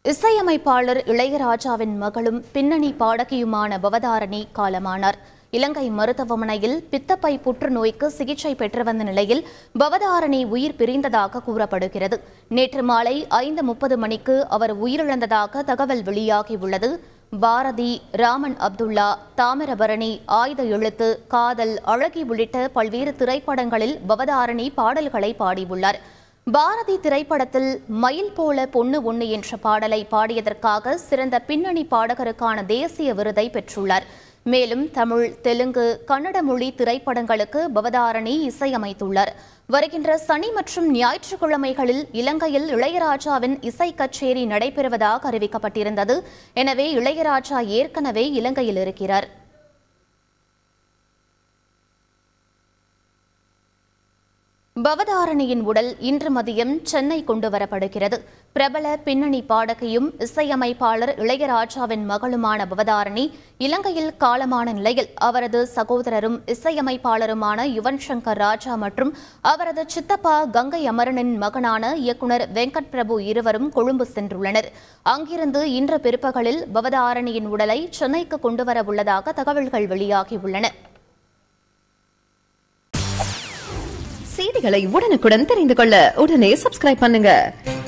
இசையமைப்பாளர் இளையராஜாவின் மகளும் பின்னணி பாடகியுமான பவதாரணி காலமானார் இலங்கை மருத்துவமனையில் பித்தப்பை புற்றுநோய்க்கு சிகிச்சை பெற்று வந்த நிலையில் பவதாரணி உயிர் பிரிந்ததாக கூறப்படுகிறது நேற்று மாலை ஐந்து முப்பது மணிக்கு அவர் உயிரிழந்ததாக தகவல் வெளியாகியுள்ளது பாரதி ராமன் அப்துல்லா தாமிரபரணி ஆயுத எழுத்து காதல் அழகி உள்ளிட்ட பல்வேறு திரைப்படங்களில் பவதாரணி பாடல்களை பாடியுள்ளார் பாரதி திரைப்படத்தில் மயில் போல பொண்ணு ஒண்ணு என்ற பாடலை பாடியதற்காக சிறந்த பின்னணி பாடகருக்கான தேசிய விருதை பெற்றுள்ளார் மேலும் தமிழ் தெலுங்கு கன்னட மொழி திரைப்படங்களுக்கு பவதாரணி இசையமைத்துள்ளார் வருகின்ற சனி மற்றும் ஞாயிற்றுக்கிழமைகளில் இலங்கையில் இளையராஜாவின் இசை கச்சேரி நடைபெறுவதாக அறிவிக்கப்பட்டிருந்தது எனவே இளையராஜா ஏற்கனவே இலங்கையில் இருக்கிறார் பவதாரணியின் உடல் இன்று மதியம் சென்னை கொண்டு வரப்படுகிறது பிரபல பின்னணி பாடகியும் இசையமைப்பாளர் இளையராஜாவின் மகளுமான பவதாரணி இலங்கையில் காலமான நிலையில் அவரது சகோதரரும் இசையமைப்பாளருமான யுவன் சங்கர் ராஜா மற்றும் அவரது சித்தப்பா கங்கை அமரனின் மகனான இயக்குனர் வெங்கட் பிரபு இருவரும் கொழும்பு சென்றுள்ளனர் அங்கிருந்து இன்று பிற்பகலில் பவதாரணியின் உடலை சென்னைக்கு கொண்டுவர உள்ளதாக தகவல்கள் வெளியாகியுள்ளன செய்திகளை உடனுக்குடன் தெரிந்து கொள்ள உடனே சப்ஸ்கிரைப் பண்ணுங்க